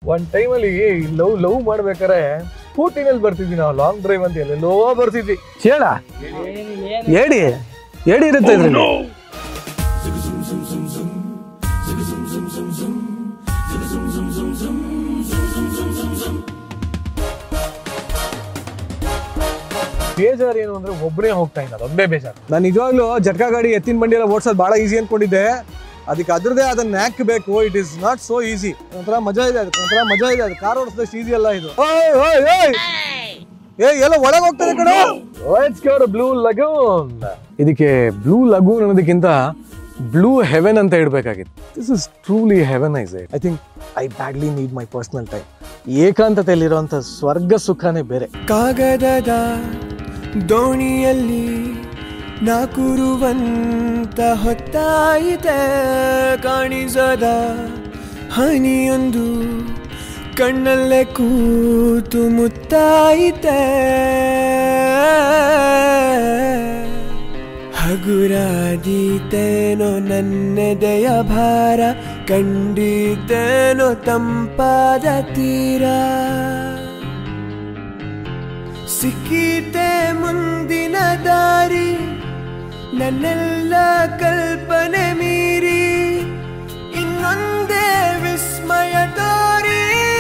ಒಂದ್ ಟೈಮಲ್ಲಿ love love ಮಾಡ್ಬೇಕಾರೆ ಸ್ಕೂಟಿನಲ್ಲಿ ಬರ್ತಿದ್ವಿ ನಾವು ಲಾಂಗ್ ಡ್ರೈವ್ ಅಂತ ಎಲ್ಲೆಲ್ಲೋ ಬರ್ತಿದ್ವಿ ಚೇಳ ಏಡಿ ಏಡಿ ಇರುತ್ತೆ ಇದ್ರಲ್ಲಿ ಬೇಜಾರು ಏನು ಅಂದ್ರೆ ಒಬ್ಬನೇ ಹೋಗ್ತಾ ಇದ್ದ ಅದೊಂದೇ ಬೇಜಾರು ನಾನು ನಿಜವಾಗ್ಲೂ ಜಟ್ಕಾ ಗಾಡಿ ಎತ್ತಿನ ಬಂಡಿ ಎಲ್ಲ ಓಡಿಸೋದು ಬಹಳ ಈಸಿ ಅನ್ಕೊಂಡಿದ್ದೆ ಅದಕ್ಕೆ ಅದ್ರದೇ ಆದ ನ್ಯಾಕ್ ಬೇಕು it is not so easy ಒಂಥರ ಮಜಾ ಇದೆ ಅದಕ್ಕೆ ಒಂಥರ ಮಜಾ ಇದೆ ಅದು ಕಾರ್ ಓಡಿಸಿದಷ್ಟು ಈಸಿ ಅಲ್ಲ ಇದು ಓಯ್ ಓಯ್ ಓಯ್ ಏ ಎಲ್ಲ ಒಳಗೆ ಹೋಗ್ತದೆ ಕಣ ಬ್ಲೂ ಲಗೂನ್ ಇದಕ್ಕೆ ಬ್ಲೂ ಲಗೂನ್ ಅನ್ನೋದಕ್ಕಿಂತ ಬ್ಲೂ ಹೆವೆನ್ ಅಂತ ಇಡಬೇಕಾಗಿತ್ತು this is truly heaven is I think I badly need my personal time ಏಕಾಂತತೆಯಲ್ಲಿರುವಂಥ ಸ್ವರ್ಗ ಸುಖನೇ ಬೇರೆ ಕಾಗದದ ದೋಣಿಯಲ್ಲಿ ನಾಕುರುವಂತ ಹೊತ್ತಾಯಿತೆ ಕಾಣಿಸದ ಹನಿಯೊಂದು ಕಣ್ಣಲ್ಲೇ ಕೂತು ಮುತ್ತಾಯಿತೆ ಹಗುರಾದೀತೇನೋ ನನ್ನೆದೆಯ ಭಾರ ಕಂಡಿದ್ದೇನೋ ತಂಪಾದ ತೀರ ಸಿಕ್ಕೀತೆ ಮುಂದಿನ ದಾರಿ ನನ್ನೆಲ್ಲ ಕಲ್ಪನೆ ಮೀರಿ ಇನ್ನೊಂದೇ ವಿಸ್ಮಯ ತೋರಿ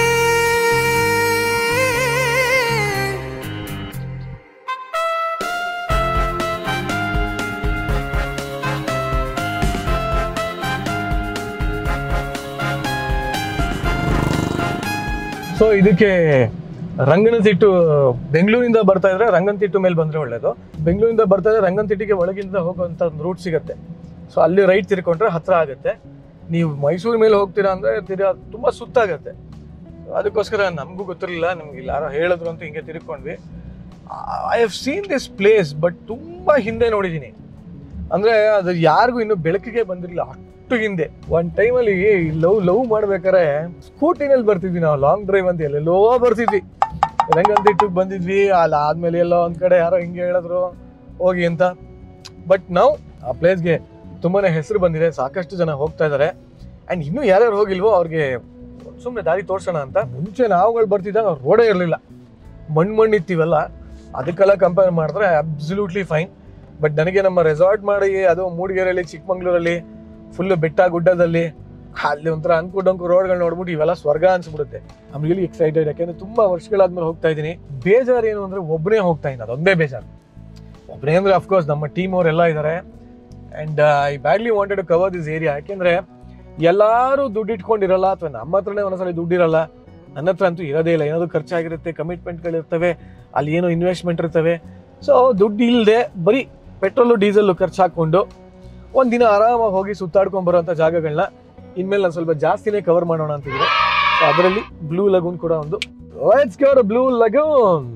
ಸೊ ಇದಕ್ಕೆ ರಂಗನತಿಟ್ಟು ಬೆಂಗಳೂರಿಂದ ಬರ್ತಾ ಇದ್ರೆ ರಂಗನತಿಟ್ಟು ಮೇಲೆ ಬಂದ್ರೆ ಒಳ್ಳೇದು ಬೆಂಗಳೂರಿಂದ ಬರ್ತಾ ಇದ್ರೆ ರಂಗನತಿಟ್ಟಿಗೆ ಒಳಗಿಂದ ಹೋಗುವಂತ ಒಂದು ರೂಟ್ ಸಿಗುತ್ತೆ ಸೊ ಅಲ್ಲಿ ರೈಟ್ ತಿರ್ಕೊಂಡ್ರೆ ಹತ್ರ ಆಗುತ್ತೆ ನೀವು ಮೈಸೂರು ಮೇಲೆ ಹೋಗ್ತೀರಾ ಅಂದ್ರೆ ತಿರ್ಗಾ ತುಂಬಾ ಸುತ್ತಾಗತ್ತೆ ಅದಕ್ಕೋಸ್ಕರ ನಮಗೂ ಗೊತ್ತಿರಲಿಲ್ಲ ನಮ್ಗೆ ಇಲ್ಲಿ ಯಾರೋ ಹೇಳಿದ್ರು ಅಂತ ಹಿಂಗೆ ತಿರ್ಕೊಂಡ್ವಿ I have seen this place but ತುಂಬಾ ಹಿಂದೆ ನೋಡಿದ್ದೀನಿ ಅಂದ್ರೆ ಅದು ಯಾರಿಗೂ ಇನ್ನು ಬೆಳಕಿಗೆ ಬಂದಿರಲಿಲ್ಲ ಅಷ್ಟು ಹಿಂದೆ ಒಂದ್ ಟೈಮಲ್ಲಿ ಲವ್ ಲವ್ ಮಾಡ್ಬೇಕಾರೆ ಸ್ಕೂಟಿನಲ್ಲಿ ಬರ್ತಿದ್ವಿ ನಾವು ಲಾಂಗ್ ಡ್ರೈವ್ ಅಂತ ಎಲ್ಲೆಲ್ಲೋ ಬರ್ತಿದ್ವಿ ರಂಗಂತಿಟ್ಟಿಗೆ ಬಂದಿದ್ವಿ ಅಲ್ಲಿ ಆದ್ಮೇಲೆ ಎಲ್ಲೋ ಒಂದ್ ಕಡೆ ಯಾರೋ ಹಿಂಗೆ ಹೇಳಿದ್ರು ಹೋಗಿ ಅಂತ ಬಟ್ ನಾವು ಆ ಪ್ಲೇಸ್ಗೆ ತುಂಬಾನೇ ಹೆಸರು ಬಂದಿದೆ ಸಾಕಷ್ಟು ಜನ ಹೋಗ್ತಾ ಇದ್ದಾರೆ ಅಂಡ್ ಇನ್ನೂ ಯಾರ್ಯಾರು ಹೋಗಿಲ್ವೋ ಅವ್ರಿಗೆ ಸುಮ್ಮನೆ ದಾರಿ ತೋರ್ಸೋಣ ಅಂತ ಮುಂಚೆ ನಾವುಗಳು ಬರ್ತಿದ್ದಾಗ ರೋಡೇ ಇರಲಿಲ್ಲ ಮಣ್ಣು ಮಣ್ಣು ಇತ್ತಿವಲ್ಲ ಅದಕ್ಕೆಲ್ಲ ಕಂಪೇರ್ ಮಾಡಿದ್ರೆ ಅಬ್ಸಲ್ಯೂಟ್ಲಿ ಫೈನ್ ಬಟ್ ನನಗೆ ನಮ್ಮ ರೆಸಾರ್ಟ್ ಮಾಡಿ ಅದು ಮೂಡಿಗೆರೆಯಲ್ಲಿ ಚಿಕ್ಕಮಂಗ್ಳೂರಲ್ಲಿ ಫುಲ್ ಬೆಟ್ಟ ಗುಡ್ಡದಲ್ಲಿ ಅಲ್ಲಿ ಒಂಥರ ಅಂಕು ಡೊಂಕು ರೋಡ್ಗಳು ನೋಡ್ಬಿಟ್ಟು ಇವೆಲ್ಲ ಸ್ವರ್ಗ ಅನ್ಸ್ಬಿಡುತ್ತೆ ಐಮ್ ರಿಯಲಿ ಎಕ್ಸೈಟೆಡ್ ಯಾಕೆಂದ್ರೆ ತುಂಬಾ ವರ್ಷಗಳಾದ್ಮೇಲೆ ಹೋಗ್ತಾ ಇದ್ದೀನಿ ಬೇಜಾರು ಏನು ಅಂದ್ರೆ ಒಬ್ಬನೇ ಹೋಗ್ತಾ ಇದ್ದೀನಿ ಅದೊಂದೇ ಬೇಜಾರು ಒಬ್ಬನೇ ಅಂದ್ರೆ ಅಫ್ಕೋರ್ಸ್ ನಮ್ಮ ಟೀಮ್ ಅವರೆಲ್ಲ ಇದ್ದಾರೆ and I badly wanted to cover this area ಯಾಕೆಂದ್ರೆ ಎಲ್ಲಾರು ದುಡ್ಡು ಇಟ್ಕೊಂಡಿರಲ್ಲ ಅಥವಾ ನಮ್ಮ ಹತ್ರನೇ ಒಂದೊಂದ್ಸಲ ದುಡ್ಡಿರಲ್ಲ ನನ್ನ ಹತ್ರ ಅಂತೂ ಇರೋದೇ ಇಲ್ಲ ಏನಾದ್ರು ಖರ್ಚಾಗಿರುತ್ತೆ ಕಮಿಟ್ಮೆಂಟ್ಗಳಿರ್ತವೆ ಅಲ್ಲಿ ಏನೋ ಇನ್ವೆಸ್ಟ್ಮೆಂಟ್ ಇರ್ತವೆ ಸೊ ದುಡ್ಡು ಇಲ್ಲದೆ ಬರೀ ಪೆಟ್ರೋಲು ಡೀಸೆಲ್ ಖರ್ಚು ಹಾಕೊಂಡು ಒಂದಿನ ಆರಾಮಾಗಿ ಹೋಗಿ ಸುತ್ತಾಡ್ಕೊಂಡ್ ಬರುವಂತ ಜಾಗಗಳನ್ನ ಇನ್ಮೇಲೆ ನಾನು ಸ್ವಲ್ಪ ಜಾಸ್ತಿನೇ ಕವರ್ ಮಾಡೋಣ ಅಂತಿದ್ರೆ ಸೊ ಅದರಲ್ಲಿ ಬ್ಲೂ ಲಗೂನ್ ಕೂಡ ಒಂದು ಲೆಟ್ಸ್ ಗೋ ಬ್ಲೂ ಲಗೂನ್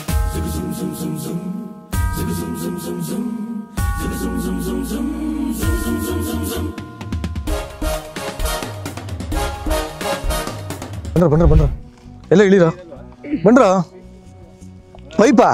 ಬಂದ್ರ ಬಂದ್ರ ಬಂದ್ರ ಎಲ್ಲ ಇಳಿರ ಬಂದ್ರ ಪೈಪಾ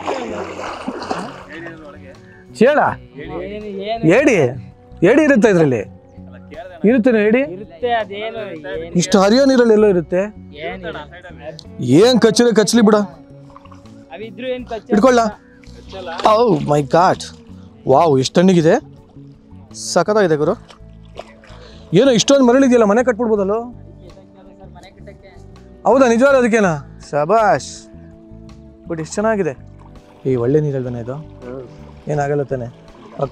ಚೇಳ ಏಡಿ ಏಡಿ ಇರುತ್ತೆ ಇದ್ರಲ್ಲಿ ಇರುತ್ತೆ ಏಡಿ ಇರುತ್ತೆ ಅದೇನು ಏನ್- ಇಷ್ಟು ಹರಿಯೋ ನೀರಲ್ಲಿ ಎಲ್ಲೋ ಇರುತ್ತೆ ಏನಿಲ್ಲ. ಏನ್ ಕಚ್ಚಲೆ ಕಚ್ಚಲಿ ಬಿಡ ಅವಿದ್ರು ಏನ್ ಕಚ್ಚ ಹಿಡ್ಕೊಳ್ಳ ಔ ಮೈ ಗಾಡ್ ವಾವ್ ಎಷ್ಟು ತಣ್ಣಗಿದೆ ಸಖತ್ತಾಗಿದೆ ಗುರು ಏನೋ ಇಷ್ಟೊಂದು ಮರಳಿದೆಯಲ್ಲ ಮನೆ ಕಟ್ಬಿಡ್ಬೋದಲ್ಲ ಮನೆ ಕಟ್ಟಕ್ಕೆ ಹೌದಾ ನಿಜವಾದ ಅದಕ್ಕೇನಾ ಶಬಾಷ್ ಬಟ್ ಎಷ್ಟು ಚೆನ್ನಾಗಿದೆ ಈ ಒಳ್ಳೆ ನೀರಲ್ವೇನೆ ಇದು ಏನಾಗಲ್ಲ ತಾನೆ ಪಕ್ಕ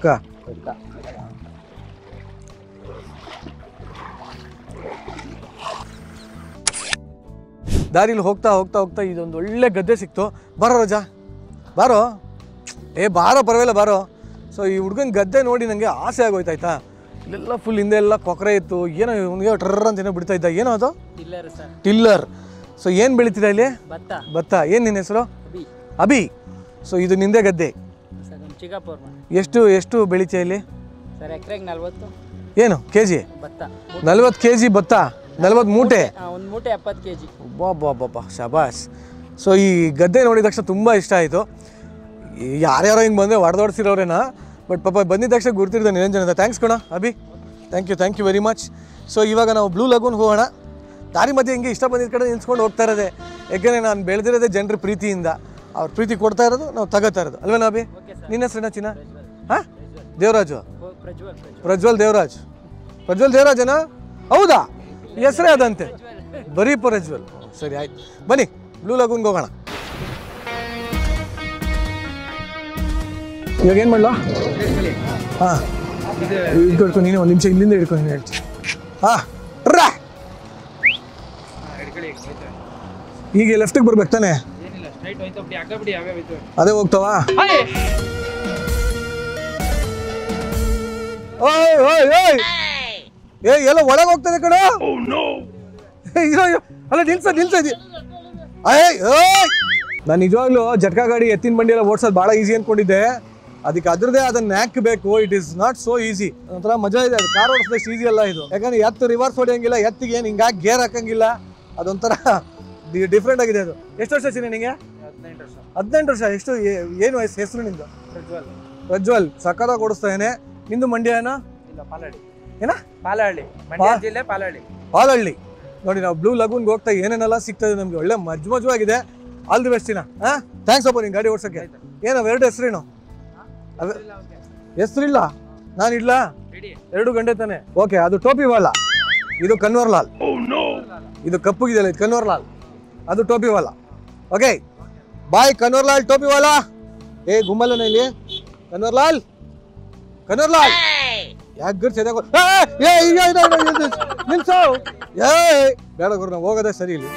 ದಾರಿಲಿ ಹೋಗ್ತಾ ಹೋಗ್ತಾ ಹೋಗ್ತಾ ಇದೊಂದು ಒಳ್ಳೆ ಗದ್ದೆ ಸಿಕ್ತು ಬಾರೋ ರಜಾ ಬಾರೋ ಏ ಬಾರೋ ಪರವಾಗಿಲ್ಲ ಬಾರೋ ಸೊ ಈ ಹುಡ್ಗನ ಗದ್ದೆ ನೋಡಿ ನನಗೆ ಆಸೆ ಆಗೋಯ್ತಾಯ್ತಾ ಇಲ್ಲೆಲ್ಲ ಫುಲ್ ಹಿಂದೆ ಎಲ್ಲ ಕೊಕ್ಕರೆ ಇತ್ತು ಏನೋ ಇವನಿಗೆ ಟ್ರರ್ ಅಂತ ಏನೋ ಬಿಡ್ತಾ ಇದ್ದ ಏನೋ ಅದು ಇಲ್ಲರು ಸರ್ ಟಿಲ್ಲರ್ ಸೊ ಏನು ಬೆಳೀತಿದೆ ಇಲ್ಲಿ ಭತ್ತ ಭತ್ತ ಏನು ನಿನ್ನ ಹೆಸರು ಅಭಿ ಅಭಿ ಸೊ ಇದು ನಿಂದೆ ಗದ್ದೆ ಸರ್ ನಮ್ಮ ಚಿಕ್ಕಪ್ಪವ್ರ ಮನೆ ಎಷ್ಟು ಎಷ್ಟು ಬೆಳಿತೀಯ ಇಲ್ಲಿ ಸರ್ ಎಕರೆಗೆ ನಲ್ವತ್ತು ಏನು ಕೆ ಜಿ ಭತ್ತ ನಲ್ವತ್ತು ಕೆ ಜಿ ಭತ್ತ ನಲ್ವತ್ತು ಮೂಟೆ ಒಂದು ಮೂಟೆ ಎಪ್ಪತ್ತು ಕೆ ಜಿ ಬಾಬಾ ಶಬಾಸ್ ಸೊ ಈ ಗದ್ದೆ ನೋಡಿದ ತಕ್ಷಣ ತುಂಬ ಇಷ್ಟ ಆಯಿತು ಯಾರ್ಯಾರೋ ಹಿಂಗೆ ಬಂದರೆ ಹೊಡೆದೊಡ್ಸಿರೋರೇನಾ ಬಟ್ ಪಾಪ ಬಂದಿದ ತಕ್ಷಣ ಗುರ್ತಿರ್ದೆ ನಿರಂಜನ ಥ್ಯಾಂಕ್ಸ್ ಕಣ Abhi thank you thank you very much so ಇವಾಗ ನಾವು ಬ್ಲೂ ಲಗೂನ್ ಹೋಗೋಣ ದಾರಿ ಮಧ್ಯೆ ಹಿಂಗೆ ಇಷ್ಟ ಬಂದಿದ್ದ ಕಡೆ ನಿಲ್ಸ್ಕೊಂಡು ಹೋಗ್ತಾ ಇರೋದೆ ಯಾಕೆಂದರೆ ನಾನು ಬೆಳೆದಿರೋದೇ ಜನರ ಪ್ರೀತಿಯಿಂದ ಅವ್ರ ಪ್ರೀತಿ ಕೊಡ್ತಾ ಇರೋದು ನಾವು ತಗೋತಾ ಇರೋದು ಅಲ್ವೇ ನಾಬಿ ಓಕೆ ಸರ್ ನಿನ್ನ ಹೆಸರೇನ ಚಿನ್ನ ಹಾಂ ದೇವರಾಜು ಪ್ರಜ್ವಲ್ ಪ್ರಜ್ವಲ್ ಪ್ರಜ್ವಲ್ ದೇವರಾಜ್ ಪ್ರಜ್ವಲ್ ದೇವರಾಜನ ಹೌದಾ ಹೆಸರೇ ಅದಂತೆ ಬರೀ ಪ್ರಜ್ವಲ್ ಸರಿ ಆಯ್ತು ಬನ್ನಿ ಬ್ಲೂ ಲಗೂನ್ಗೆ ಹೋಗೋಣ ಇವಾಗ ಏನು ಮಾಡಲ ಹಾಂ ಹಿಡ್ಕೊಳ್ಕೊ ನೀನು ಒಂದು ನಿಮಿಷ ಇಲ್ಲಿಂದ ಹಿಡ್ಕೊಂಡು ನೀನು ಹೇಳ್ತೀನಿ ಹಾಂ ಟ್ರಾ ಈಗ ಲೆಫ್ಟಿಗೆ ಬರ್ಬೇಕು ತಾನೆ ಏನಿಲ್ಲ ಸ್ಟ್ರೈಟ್ ಹೋಯ್ತು ಬಿಡಿ ಅಗ್ಗ ಬಿಡಿ ಯಾವ್ಯಾವ ಇತ್ತು ಅದೇ ಹೋಗ್ತಾವಾ ಓಯ್ ಓಯ್ ಓಯ್ ಏ ಎಲ್ಲ ಒಳಗೆ ಹೋಗ್ತದೆ ಕಣ ಇರೋ ಇರೋ. ಅಲ್ಲ ನಿಲ್ಸ ನಿಲ್ಸ ನಾನು ನಿಜವಾಗ್ಲೂ ಜಟ್ಕಾ ಗಾಡಿ ಎತ್ತಿನ ಬಂಡಿ ಎಲ್ಲ ಓಡಿಸೋದು ಭಾಳ ಈಸಿ ಅನ್ಕೊಂಡಿದ್ದೆ ಅದಕ್ಕೆ ಅದ್ರದ್ದೇ ಅದನ್ನ ನ್ಯಾಕ್ ಬೇಕು it is not so easy ಒಂಥರ ಮಜಾ ಇದೆ ಅದು ಕಾರ್ ಓಡಿಸಿದಷ್ಟು ಈಸಿ ಅಲ್ಲ ಇದು ಯಾಕಂದ್ರೆ ಎತ್ತು ರಿವರ್ಸ್ ಹೊಡೆಯಂಗಿಲ್ಲ ಎತ್ತಿಗೆ ಏನು ಹಿಂಗಾಗಿ ಗೇರ್ ಹಾಕಂಗಿಲ್ಲ ಅದೊಂಥರ ಡಿಫ್ರೆಂಟ್ ಆಗಿದೆ ಅದು ಎಷ್ಟು ವರ್ಷ ಚಿನ್ನ ನಿನಗೆ ಹದಿನೆಂಟು ವರ್ಷ ಹದಿನೆಂಟು ವರ್ಷ ಎಷ್ಟು ಏ- ಏನು ವಯಸ್ಸು ಹೆಸರು ನಿಂದು ಪ್ರಜ್ವಲ್ ಪ್ರಜ್ವಲ್ ಸಕ್ಕದಾಗ ಓಡಿಸ್ತಾನೆ ನಿಂದು ಮಂಡ್ಯ ಏನೋ ಇಲ್ಲ ಪಾಲಹಳ್ಳಿ ಏನ ಪಾಲಹಳ್ಳಿ ಮಂಡ್ಯ ಪಾ- ಜಿಲ್ಲೆ ಪಾಲಹಳ್ಳಿ ಹಾಲಹಳ್ಳಿ ನೋಡಿ ನಾವು ಬ್ಲೂ ಲಗೂನ್ಗೆ ಹೋಗ್ತಾ ಏನೇನೆಲ್ಲ ಸಿಗ್ತದೆ ನಮಗೆ ಒಳ್ಳೆ ಮಜ್ ಮಜವಾಗಿದೆ ಆಲ್ ದಿ ಬೆಸ್ಟ್ ಹಾ ಥ್ಯಾಂಕ್ಸ್ ಅಪ್ಪ ನಿನ್ ಗಾಡಿ ಓಡ್ಸಕ್ಕೆ ಏನೋ ಎರಡು ಹೆಸರೇನು ಅವೆ- ಹೆಸರಿಲ್ಲ ನಾನು ಇಲ್ಲ ಬಿಡಿ ಎರಡು ಗಂಟೆ ತಾನೆ ಓಕೆ ಅದು ಟೋಪಿ ವಾಲ ಇದು ಕನ್ವರ್ ಲಾಲ್ ಇದು ಕಪ್ಪುಗಿದೆಯಲ್ಲ ಇದು ಕನ್ವರ್ ಲಾಲ್ ಅದು ಟೋಪಿ ವಾಲ ಓಕೆ ಬಾಯ್ ಕನ್ವರ್ ಲಾಲ್ ಟೋಪಿ ವಾಲ ಏ ಗುಮ್ಮಲ್ಲನ ಇಲ್ಲಿ ಕನ್ವರ್ ಲಾಲ್ ಕನ್ವರ್ ಲಾಲ್ ಯಾಕೆ ಸರಿಯಾಗ ಏ ಈಗ ಇದು, ಇದು, ಇದು, ಇದು, ನಿಲ್ಸು ಏ ಬೇಡ ಗುರು ನಾವು ಹೋಗೋದೇ ಸರಿ ಇಲ್ಲಿ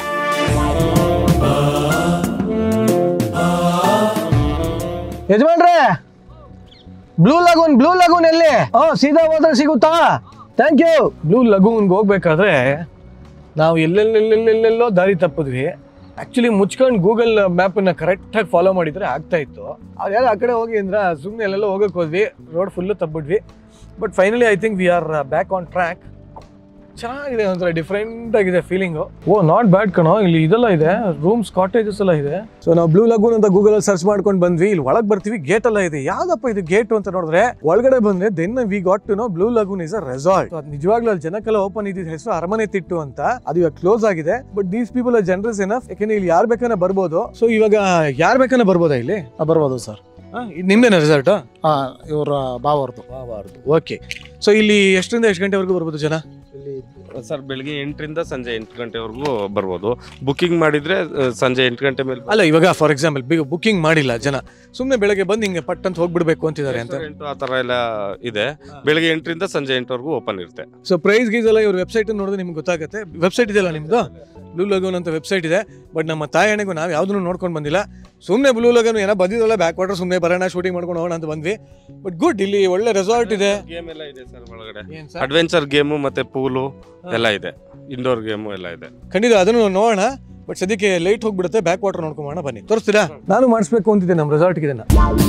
ಯಜಮಾನ್ರೆ ಬ್ಲೂ ಲಗೂನ್ ಬ್ಲೂ ಲಗೂನ್ ಎಲ್ಲಿ ಹಾ ಸೀದಾ ಹೋದ್ರೆ ಸಿಗುತ್ತಾ ಥ್ಯಾಂಕ್ ಯು ಬ್ಲೂ ಲಗೂನ್ಗೆ ಹೋಗ್ಬೇಕಾದ್ರೆ ನಾವು ಎಲ್ಲೆಲ್ಲೆಲ್ಲೆಲ್ಲೆಲ್ಲೋ ದಾರಿ ತಪ್ಪಿದ್ವಿ ಆ್ಯಕ್ಚುಲಿ ಮುಚ್ಕೊಂಡು ಗೂಗಲ್ ಮ್ಯಾಪನ್ನು ಕರೆಕ್ಟಾಗಿ ಫಾಲೋ ಮಾಡಿದರೆ ಆಗ್ತಾ ಇತ್ತು ಅವ್ರು ಯಾರು ಆ ಕಡೆ ಹೋಗಿ ಅಂದ್ರೆ ಸುಮ್ಮನೆ ಎಲ್ಲೆಲ್ಲೋ ಹೋಗಕ್ಕೆ ಹೋದ್ವಿ ರೋಡ್ ಫುಲ್ಲು ತಪ್ಪಿದ್ವಿ but finally I think we are back on track ಚೆನ್ನಾಗಿದೆ ಒಂಥರ ಡಿಫ್ರೆಂಟ್ ಆಗಿದೆ ಫೀಲಿಂಗು ಓ ನಾಟ್ ಬ್ಯಾಡ್ ಕಣೋ ಇಲ್ಲಿ ಇದೆಲ್ಲ ಇದೆ ರೂಮ್ಸ್ ಕಾಟೇಜಸ್ ಎಲ್ಲ ಇದೆ ಸೊ ನಾವು ಬ್ಲೂ ಲಗೂನ್ ಅಂತ ಗೂಗಲ್ ಅಲ್ಲಿ ಸರ್ಚ್ ಮಾಡ್ಕೊಂಡು ಬಂದ್ವಿ ಇಲ್ಲಿ ಒಳಗೆ ಬರ್ತೀವಿ ಗೇಟ್ ಎಲ್ಲ ಇದೆ ಯಾವ್ದಪ್ಪ ಇದು ಗೇಟ್ ಅಂತ ನೋಡಿದ್ರೆ ಒಳಗಡೆ ಬಂದ್ರೆ then we got to know blue lagoon is a resort ಅದು ನಿಜವಾಗ್ಲೂ ಅಲ್ಲಿ ಜನಕ್ಕೆಲ್ಲ ಓಪನ್ ಇದ್ದಿದ್ದ ಹೆಸರು ಅರಮನೆ ತಿಟ್ಟು ಅಂತ ಅದು ಇವಾಗ ಕ್ಲೋಸ್ ಆಗಿದೆ but these people are generous enough ಯಾಕಂದ್ರೆ ಇಲ್ಲಿ ಯಾರು ಬೇಕಾನ ಬರ್ಬೋದು ಸೊ ಇವಾಗ ಯಾರು ಬೇಕಾನ ಬರ್ಬೋದಾ ಇಲ್ಲಿ ಆ, ಬರ್ಬೋದು ಸರ್ ಇದು ನಿಮ್ದೇನ ರೆಸಾರ್ಟ್ ಹಾ ಇವರ ಬಾವರ್ದು ಓಕೆ ಸೊ ಇಲ್ಲಿ ಎಷ್ಟರಿಂದ ಎಷ್ಟು ಗಂಟೆವರೆಗೂ ಬರ್ಬೋದು ಜನ ಇಲ್ಲಿ ಸರ್ ಬೆಳಿಗ್ಗೆ ಎಂಟರಿಂದ ಸಂಜೆ ಎಂಟು ಗಂಟೆವರೆಗೂ ಬರ್ಬೋದು ಬುಕ್ಕಿಂಗ್ ಮಾಡಿದ್ರೆ ಆ, ಸಂಜೆ ಎಂಟು ಗಂಟೆ ಮೇಲೆ ಅಲ್ಲ ಇವಾಗ ಫಾರ್ ಎಕ್ಸಾಂಪಲ್ ಬಿಗ್ ಬುಕಿಂಗ್ ಮಾಡಿಲ್ಲ ಜನ ಸುಮ್ಮನೆ ಬೆಳಗ್ಗೆ ಬಂದು ಹಿಂಗೆ ಪಟ್ ಅಂತ ಹೋಗ್ಬಿಡ್ಬೇಕು ಅಂತಿದ್ದಾರೆ ಅಂತ ರೆಸ್ಟೋರೆಂಟ್ ಆ ಥರ ಎಲ್ಲ ಇದೆ ಬೆಳಿಗ್ಗೆ ಎಂಟರಿಂದ ಸಂಜೆ ಎಂಟವರೆಗೂ ಓಪನ್ ಇರುತ್ತೆ ಸೊ ಪ್ರೈಸ್ ಗೀಸ್ ಎಲ್ಲ ಇವ್ರ ವೆಬ್ಸೈಟ್ ನೋಡಿದ್ರೆ ನಿಮ್ಗೆ ಗೊತ್ತಾಗುತ್ತೆ ವೆಬ್ಸೈಟ್ ಇದೆಯಲ್ಲ ನಿಮ್ದು ಬ್ಲೂ ಲಗೋನ್ ಅಂತ ವೆಬ್ಸೈಟ್ ಇದೆ ಬಟ್ ನಮ್ಮ ತಾಯಣೆಗೂ ನಾವು ಯಾವುದನ್ನು ನೋಡ್ಕೊಂಡು ಬಂದಿಲ್ಲ ಸುಮ್ಮನೆ ಬ್ಲೂ ಲಗೋನ್ ಏನೋ ಬಂದಿದ್ದಲ್ಲ ಬ್ಯಾಕ್ ವಾಟರ್ ಸುಮ್ಮನೆ ಬರೋಣ ಶೂಟಿಂಗ್ ಮಾಡ್ಕೊಂಡು ಹೋಗೋಣ ಅಂತ ಬಂದ್ವಿ ಬಟ್ ಗುಡ್ ಇಲ್ಲಿ ಒಳ್ಳೆ ರೆಸಾರ್ಟ್ ಇದೆ ಗೇಮ್ ಎಲ್ಲ ಇದೆ ಸರ್ ಒಳಗಡೆ ಏನ್ ಸರ್ ಅಡ್ವೆಂಚರ್ ಗೇಮು ಮತ್ತೆ ಪೂಲು ಎಲ್ಲ ಇದೆ ಇಂಡೋರ್ ಗೇಮು ಎಲ್ಲ ಇದೆ ಖಂಡಿತ ಅದನ್ನು ನೋಡೋಣ ಬಟ್ ಸದ್ಯಕ್ಕೆ ಲೈಟ್ ಹೋಗ್ಬಿಡುತ್ತೆ ಬ್ಯಾಕ್ ವಾಟರ್ ನೋಡ್ಕೊಂಬೋಣ ಬನ್ನಿ ತೋರಿಸ್ತೀರಾ ನಾನು ಮಾಡಿಸ್ಬೇಕು ಅಂತಿದ್ದೆ ನಮ್ಮ ರೆಸಾರ್ಟ್ಗೆ ಇದನ್ನ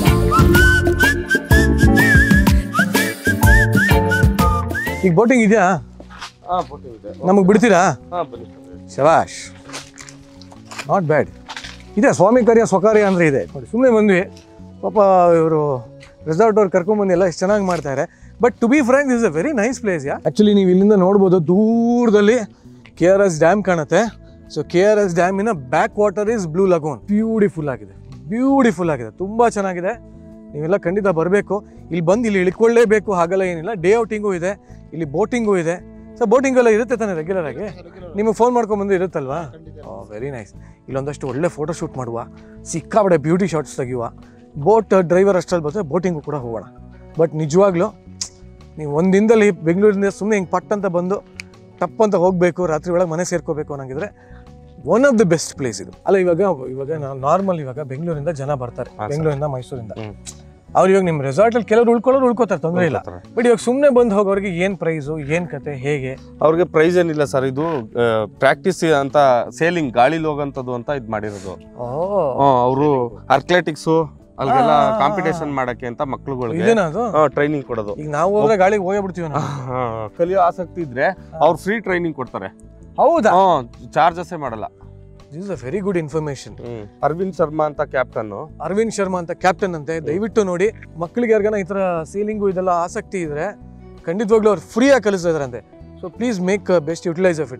ಈಗ ಬೋಟಿಂಗ್ ಇದೆಯಾ ಹಾಂ ಬೋಟಿಂಗ್ ಇದೆ ನಮಗೆ ಬಿಡ್ತೀರಾ ಹಾಂ ಬನ್ನಿ ಶಬಾಷ್ ನಾಟ್ ಬ್ಯಾಡ್ ಇದೆ ಸ್ವಾಮಿ ಕಾರ್ಯ ಸ್ವಕಾರ್ಯ ಅಂದರೆ ಇದೆ ನೋಡಿ ಸುಮ್ಮನೆ ಬಂದ್ವಿ ಪಾಪ ಇವರು ರೆಸಾರ್ಟ್ ಅವ್ರು ಕರ್ಕೊಂಬಂದು ಎಲ್ಲ ಎಷ್ಟು ಚೆನ್ನಾಗಿ ಮಾಡ್ತಾರೆ but to be frank is a very nice place yeah actually ನೀವು ಇಲ್ಲಿಂದ ನೋಡ್ಬೋದು ದೂರದಲ್ಲಿ ಕೆ ಆರ್ ಎಸ್ ಡ್ಯಾಮ್ ಕಾಣುತ್ತೆ ಸೊ ಕೆ ಆರ್ ಎಸ್ ಡ್ಯಾಮಿನ back water is blue lagoon beautiful ಆಗಿದೆ ಬ್ಯೂಟಿಫುಲ್ ಆಗಿದೆ ತುಂಬ ಚೆನ್ನಾಗಿದೆ ನೀವೆಲ್ಲ ಖಂಡಿತ ಬರಬೇಕು ಇಲ್ಲಿ ಬಂದು ಇಲ್ಲಿ ಇಳ್ಕೊಳ್ಳೇಬೇಕು ಹಾಗೆಲ್ಲ ಏನಿಲ್ಲ ಡೇ ಔಟಿಂಗು ಇದೆ ಇಲ್ಲಿ ಬೋಟಿಂಗು ಇದೆ ಸೊ ಬೋಟಿಂಗ್ ಎಲ್ಲ ಇರುತ್ತೆ ತಾನೇ ರೆಗ್ಯುಲರ್ ಆಗಿ ನಿಮಗೆ ಫೋನ್ ಮಾಡ್ಕೊಂಬಂದು ಇರುತ್ತಲ್ವಾ ವೆರಿ ನೈಸ್ ಇಲ್ಲೊಂದಷ್ಟು ಒಳ್ಳೆ ಫೋಟೋ ಶೂಟ್ ಮಾಡುವ ಸಿಕ್ಕಾಬಡೆ ಬ್ಯೂಟಿ ಶಾಟ್ಸ್ ತೆಗಿಯುವ ಬೋಟ್ ಡ್ರೈವರ್ ಅಷ್ಟಲ್ಲಿ ಬಂದರೆ ಬೋಟಿಂಗು ಕೂಡ ಹೋಗೋಣ ಬಟ್ ನಿಜವಾಗ್ಲೂ ನೀವು ಒಂದು ದಿನದಲ್ಲಿ ಬೆಂಗಳೂರಿಂದ ಸುಮ್ಮನೆ ಹಿಂಗೆ ಪಟ್ ಅಂತ ಬಂದು ಟಪ್ ಅಂತ ಹೋಗಬೇಕು ರಾತ್ರಿ ಒಳಗೆ ಮನೆ ಸೇರ್ಕೋಬೇಕು ಅನ್ನಂಗಿದ್ರೆ one of the best place ಇದು ಅಲ್ಲ ಇವಾಗ ಇವಾಗ ನಾರ್ಮಲ್ ಇವಾಗ ಬೆಂಗಳೂರಿಂದ ಜನ ಬರ್ತಾರೆ ಹಾ, ಸರ್. ಬೆಂಗಳೂರಿಂದ ಮೈಸೂರಿಂದ ಹ್ಮ್. ಅವ್ರು ಇವಾಗ ನಿಮ್ಮ ರೆಸಾರ್ಟಲ್ಲಿ ಕೆಲವರು ಉಳ್ಕೊಳ್ಳೋರು ಉಳ್ಕೋತಾರೆ ತೊಂದರೆ ಇಲ್ಲ ಉಳ್ಕೊತಾರೆ. ಬಟ್ ಇವಾಗ ಸುಮ್ಮನೆ ಬಂದು ಹೋಗೋರಿಗೆ ಏನು ಪ್ರೈಸು ಏನು ಕತೆ ಹೇಗೆ ಅವ್ರಿಗೆ ಪ್ರೈಸ್ ಏನಿಲ್ಲ ಸರ್ ಇದು ಪ್ರಾಕ್ಟೀಸ್ ಅಂತ ಸೇಲಿಂಗ್ ಗಾಳಿಲಿ ಹೋಗಂತದ್ದು ಅಂತ ಇದು ಮಾಡಿರೋದು ಓ ಅವರು ಅಥ್ಲೆಟಿಕ್ಸು ಅಲ್ಲಿಗೆಲ್ಲ ಆ, ಆ, ಆ. ಕಾಂಪಿಟೇಷನ್ ಮಾಡಕ್ಕೆ ಅಂತ ಮಕ್ಳುಗಳಿಗೆ ಇದೇನಾ ಅದು ಟ್ರೈನಿಂಗ್ ಕೊಡೋದು ಈಗ ನಾವು ಹೋದ್ರೆ ಗಾಳಿಗೆ ಹೋಗೇ ಬಿಡ್ತೀವಿ ನಾವು ಹಾ, ಕಲಿಯೋ ಆಸಕ್ತಿ ಇದ್ರೆ ಅವ್ರು ಫ್ರೀ ಟ್ರೈನಿಂಗ್ ಕೊಡ್ತಾರೆ ಹೌದಾ ಚಾರ್ಜಸ್ಸೇ ಮಾಡಲ್ಲ this is a very good information Arvind Sharma ಅಂತ ಕ್ಯಾಪ್ಟನ್ ಅರವಿಂದ್ ಶರ್ಮಾ ಅಂತ ಕ್ಯಾಪ್ಟನ್ ಅಂತೆ ದಯವಿಟ್ಟು ನೋಡಿ ಮಕ್ಕಳಿಗೆ ಯಾರಿಗಾನ ಈ ಥರ ಸೀಲಿಂಗು ಇದೆಲ್ಲ ಆಸಕ್ತಿ ಇದ್ರೆ ಖಂಡಿತವಾಗ್ಲೂ ಅವ್ರು ಫ್ರೀಯಾಗಿ ಕಲಿಸ್ತಾ ಇದಾರಂತೆ so please make best utilise of it man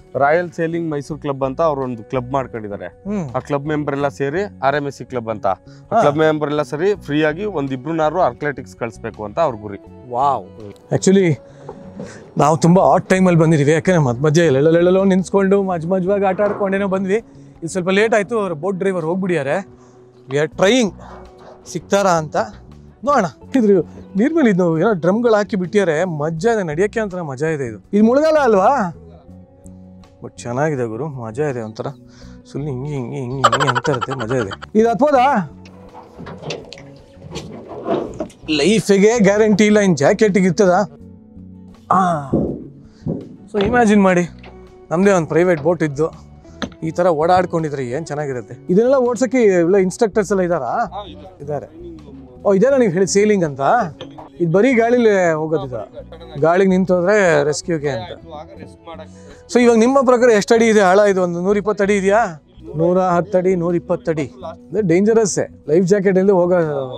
royal sailing Mysuru club ಅಂತ ಅವ್ರು ಒಂದು ಕ್ಲಬ್ ಮಾಡ್ಕೊಂಡಿದ್ದಾರೆ ಹ್ಮ್ ಆ ಕ್ಲಬ್ ಮೆಂಬರ್ ಎಲ್ಲ ಸೇರಿ R M S C club ಅಂತ ಹಾ. ಕ್ಲಬ್ ಮೆಂಬರ್ ಎಲ್ಲ ಸರಿ ಫ್ರೀ ಆಗಿ ಒಂದಿಬ್ರುನಾರು ಅಥ್ಲೆಟಿಕ್ಸ್ ಕಳಿಸ್ಬೇಕು ಅಂತ ಅವ್ರ ಗುರಿ ವಾವ್ ಆ್ಯಕ್ಚುಲಿ ನಾವು ತುಂಬ ಆಟ್ ಟೈಮಲ್ಲಿ ಬಂದಿದ್ದೀವಿ ಯಾಕಂದರೆ ಮಧ್ಯ ಮಧ್ಯೆ ಎಲ್ಲೆಲ್ಲೆಲ್ಲೋ ನಿಂತ್ಕೊಂಡು ಮಜ್ ಮಜ್ವಾಗಿ ಆಟ ಆಡ್ಕೊಂಡೇನೋ ಬಂದ್ವಿ ಇದು ಸ್ವಲ್ಪ ಲೇಟ್ ಆಯಿತು ಅವ್ರ ಬೋಟ್ ಡ್ರೈವರ್ ಹೋಗ್ಬಿಡಿಯಾರೆ ವಿ ಆರ್ ಟ್ರೈಯಿಂಗ್ ಸಿಗ್ತಾರಾ ಅಂತ ನೋಡೋಣ ಇದ್ರ ನೀರ್ ಮೇಲೆ ಇದು ಏನೋ ಡ್ರಮ್ಗಳು ಹಾಕಿ ಬಿಟ್ಟಿದ್ದಾರೆ ಮಜಾ ಇದೆ ನಡೆಯೋಕ್ಕೆ ಒಂಥರ ಮಜಾ ಇದೆ ಇದು ಇದು ಮುಳುಗಲ್ಲ ಅಲ್ವಾ ಬಟ್ ಚೆನ್ನಾಗಿದೆ ಗುರು ಮಜಾ ಇದೆ ಒಂಥರ ಸುಳ್ಳು ಹಿಂಗೆ ಹಿಂಗೆ ಹಿಂಗೆ ಹಿಂಗೆ ಅಂತ ಇರುತ್ತೆ ಮಜಾ ಇದೆ ಇದು ಹತ್ಬೋದಾ ಲೈಫಿಗೆ ಗ್ಯಾರಂಟಿ ಇಲ್ಲ ಇನ್ನು ಜಾಕೆಟಿಗೆ ಇರ್ತದ ಸೊ ಇಮ್ಯಾಜಿನ್ ಮಾಡಿ ನಮ್ಮದೇ ಒಂದು ಪ್ರೈವೇಟ್ ಬೋಟ್ ಇದ್ದು ಈ ಥರ ಓಡಾಡ್ಕೊಂಡಿದ್ರೆ ಏನು ಚೆನ್ನಾಗಿರುತ್ತೆ ಇದನ್ನೆಲ್ಲ ಓಡ್ಸೋಕ್ಕೆ ಎಲ್ಲ ಇನ್ಸ್ಟ್ರಕ್ಟರ್ಸ್ ಎಲ್ಲ ಇದ್ದಾರಾ ಇದ್ದಾರೆ ಓ ಇದೇನಾ ನೀವು ಹೇಳಿ ಸೇಲಿಂಗ್ ಅಂತ ಇದು ಬರೀ ಗಾಳಿಲಿ ಹೋಗೋದಿದ ಗಾಳಿಗೆ ನಿಂತೋದ್ರೆ ರೆಸ್ಕ್ಯೂಗೆ ಅಂತ ಸೊ ಇವಾಗ ನಿಮ್ಮ ಪ್ರಕಾರ ಎಷ್ಟು ಅಡಿ ಇದೆ ಆಳ ಇದು ಒಂದು ನೂರ ಇಪ್ಪತ್ತು ಅಡಿ ಇದೆಯಾ ನೂರ ಹತ್ತು ಅಡಿ ನೂರ ಇಪ್ಪತ್ತು ಅಡಿ ಅಂದರೆ ಡೇಂಜರಸ್ಸೇ ಲೈಫ್ ಜಾಕೆಟ್ ಇಲ್ಲದೆ ಹೋಗೋ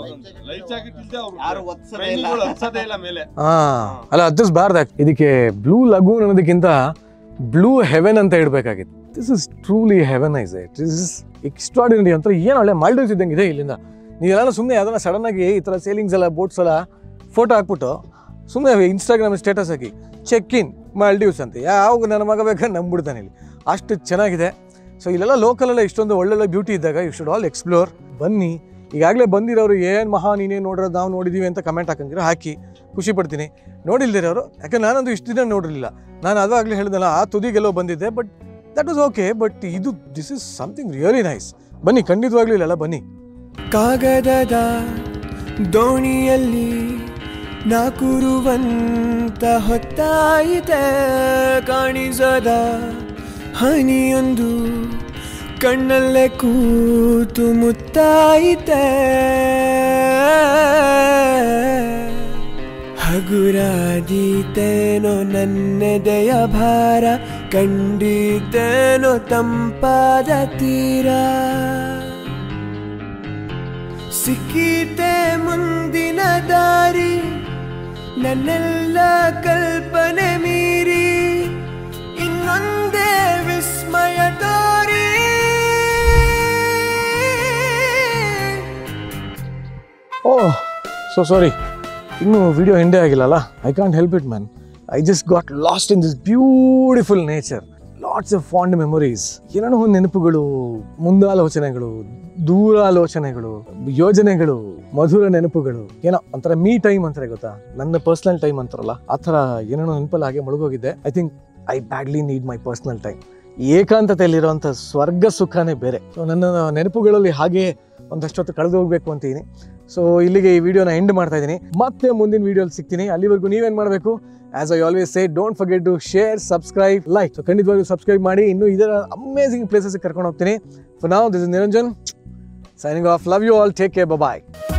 ಹಾ ಅಲ್ಲ ಹತ್ತಿಸ್ಬಾರ್ದ ಇದಕ್ಕೆ ಬ್ಲೂ ಲಗೂನ್ ಅನ್ನೋದಕ್ಕಿಂತ ಬ್ಲೂ ಹೆವೆನ್ ಅಂತ ಇಡಬೇಕಾಗಿತ್ತು this is truly heaven is it this is extraordinary ಅಂತ ಏನು ಒಳ್ಳೆ ಮಾಲ್ಡೀವ್ಸ್ ಇದ್ದಂಗೆ ಇದೆ ಇಲ್ಲಿಂದ ನೀವೆಲ್ಲ ಸುಮ್ಮನೆ ಯಾವ್ದಾರ ಸಡನ್ ಆಗಿ ಈ ಥರ ಸೇಲಿಂಗ್ಸ್ ಎಲ್ಲ ಬೋಟ್ಸ್ ಎಲ್ಲ ಫೋಟೋ ಹಾಕ್ಬಿಟ್ಟು ಸುಮ್ಮನೆ ಇನ್ಸ್ಟಾಗ್ರಾಮ್ ಸ್ಟೇಟಸ್ ಹಾಕಿ ಚೆಕ್ ಇನ್ ಮಾಲ್ಡೀವ್ಸ್ ಅಂತ ಯಾವ ನನ್ನ ಮಗ ಬೇಕಾದ್ರೆ ನಂಬಿಡ್ತಾನೆ ಇಲ್ಲಿ ಅಷ್ಟು ಚೆನ್ನಾಗಿದೆ ಸೊ ಇಲ್ಲೆಲ್ಲ ಲೋಕಲೆಲ್ಲ ಇಷ್ಟೊಂದು ಒಳ್ಳೊಳ್ಳೆ ಬ್ಯೂಟಿ ಇದ್ದಾಗ ಯು ಶುಡ್ ಆಲ್ ಎಕ್ಸ್ಪ್ಲೋರ್ ಬನ್ನಿ ಈಗಾಗಲೇ ಬಂದಿರೋರು ಏನು ಮಹಾ ನೀನೇನು ನೋಡಿರೋದು ನಾವು ನೋಡಿದ್ದೀವಿ ಅಂತ ಕಮೆಂಟ್ ಹಾಕಂಗಿರೋ ಹಾಕಿ ಖುಷಿ ಪಡ್ತೀನಿ ನೋಡಿಲ್ದಿರೋರು ಯಾಕಂದ್ರೆ ನಾನಂದು ಇಷ್ಟು ದಿನ ನೋಡಿರಲಿಲ್ಲ ನಾನು ಅದಾಗಲೇ ಹೇಳಿದಲ್ಲ ಆ ತುದಿಗೆಲ್ಲೋ ಬಂದಿದ್ದೆ but that was okay but ಇದು this is something really nice ಬನ್ನಿ ಖಂಡಿತವಾಗ್ಲೂ ಇಲ್ಲೆಲ್ಲ ಬನ್ನಿ ಕಾಗದದ ದೋಣಿಯಲ್ಲಿ ನಾಕುರುವಂತ ಹೊತ್ತಾಯಿತೆ ಕಾಣಿಸದ ಹನಿಯೊಂದು ಕಣ್ಣಲ್ಲೇ ಕೂತು ಮುತ್ತಾಯಿತೆ ಹಗುರಾದೀತೇನೋ ನನ್ನೆದೆಯ ಭಾರ ಕಂಡಿದ್ದೇನೋ ತಂಪಾದ ತೀರ ಸಿಕ್ಕೀತೆ ಮುಂದಿನ ದಾರಿ ನನ್ನೆಲ್ಲ ಕಲ್ಪನೆ ಮೀರಿ ಇನ್ನೊಂದೇ ವಿಸ್ಮಯ ತೋರಿ ಓಹ್ ಸೊ ಸಾರಿ ಇನ್ನೂ video ಎಂಡೇ ಆಗಿಲ್ಲಲ್ಲ I can't help it man I just got lost in this beautiful nature lots of fond memories ಏನೇನೋ ಒಂದು ನೆನಪುಗಳು ಮುಂದಾಲೋಚನೆಗಳು ದೂರಾಲೋಚನೆಗಳು ಯೋಜನೆಗಳು ಮಧುರ ನೆನಪುಗಳು ಏನೋ ಒಂಥರ ಮೀ ಟೈಮ್ ಅಂತಾರೆ ಗೊತ್ತಾ ನನ್ನ ಪರ್ಸ್ನಲ್ ಟೈಮ್ ಅಂತಾರಲ್ಲ ಆ ಥರ ಏನೇನೋ ನೆನಪಲ್ಲಿ ಹಾಗೆ ಮುಳುಗೋಗಿದ್ದೆ I think I badly need my personal time ಏಕಾಂತತೆಯಲ್ಲಿರುವಂಥ ಸ್ವರ್ಗ ಸುಖನೇ ಬೇರೆ ಸೊ ನನ್ನ ನೆನಪುಗಳಲ್ಲಿ ಹಾಗೆ ಒಂದಷ್ಟೊತ್ತು ಕಳೆದು ಹೋಗ್ಬೇಕು ಅಂತೀನಿ ಸೊ ಇಲ್ಲಿಗೆ ಈ ವಿಡಿಯೋನ ಎಂಡ್ ಮಾಡ್ತಾ ಇದ್ದೀನಿ ಮತ್ತೆ ಮುಂದಿನ ವಿಡಿಯೋಲಿ ಸಿಗ್ತೀನಿ ಅಲ್ಲಿವರೆಗೂ ನೀವೇನು ಮಾಡಬೇಕು as I always say don't forget to share subscribe like so ಖಂಡಿತವಾಗ್ಲೂ ಸಬ್ಸ್ಕ್ರೈಬ್ ಮಾಡಿ ಇನ್ನೂ ಇದರ ಅಮೇಸಿಂಗ್ ಪ್ಲೇಸಸ್ ಕರ್ಕೊಂಡು ಹೋಗ್ತೀನಿ ಫಾರ್ ನಾವು this is Niranjan signing off love you all take care bye